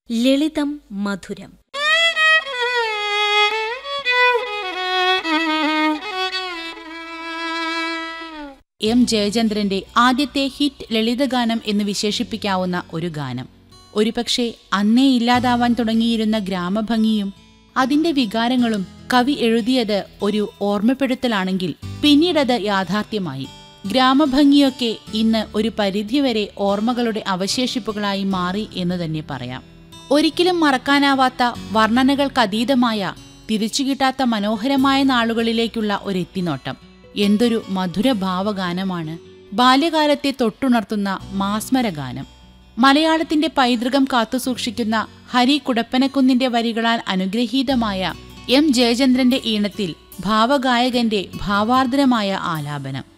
ലളിതം മധുരം എം ജയചന്ദ്രന്റെ ആദ്യത്തെ ഹിറ്റ് ലളിതഗാനം എന്ന് വിശേഷിപ്പിക്കാവുന്ന ഒരു ഗാനം ഒരുപക്ഷെ അന്നേ ഇല്ലാതാവാൻ തുടങ്ങിയിരുന്ന ഗ്രാമഭംഗിയും അതിന്റെ വികാരങ്ങളും കവി എഴുതിയത് ഒരു ഓർമ്മപ്പെടുത്തലാണെങ്കിൽ പിന്നീടത് യാഥാർത്ഥ്യമായി ഗ്രാമഭംഗിയൊക്കെ ഇന്ന് ഒരു പരിധിവരെ ഓർമ്മകളുടെ അവശേഷിപ്പുകളായി മാറി എന്ന് തന്നെ പറയാം ഒരിക്കലും മറക്കാനാവാത്ത വർണ്ണനകൾക്കതീതമായ തിരിച്ചുകിട്ടാത്ത മനോഹരമായ നാളുകളിലേക്കുള്ള ഒരു എത്തിനോട്ടം എന്തൊരു മധുര ഭാവഗാനമാണ് ബാല്യകാലത്തെ തൊട്ടുണർത്തുന്ന മാസ്മരഗാനം മലയാളത്തിന്റെ പൈതൃകം കാത്തുസൂക്ഷിക്കുന്ന ഹരി കുടപ്പനക്കുന്നിന്റെ വരികളാൽ അനുഗ്രഹീതമായ എം ജയചന്ദ്രന്റെ ഈണത്തിൽ ഭാവഗായകന്റെ ഭാവാർദ്രമായ ആലാപനം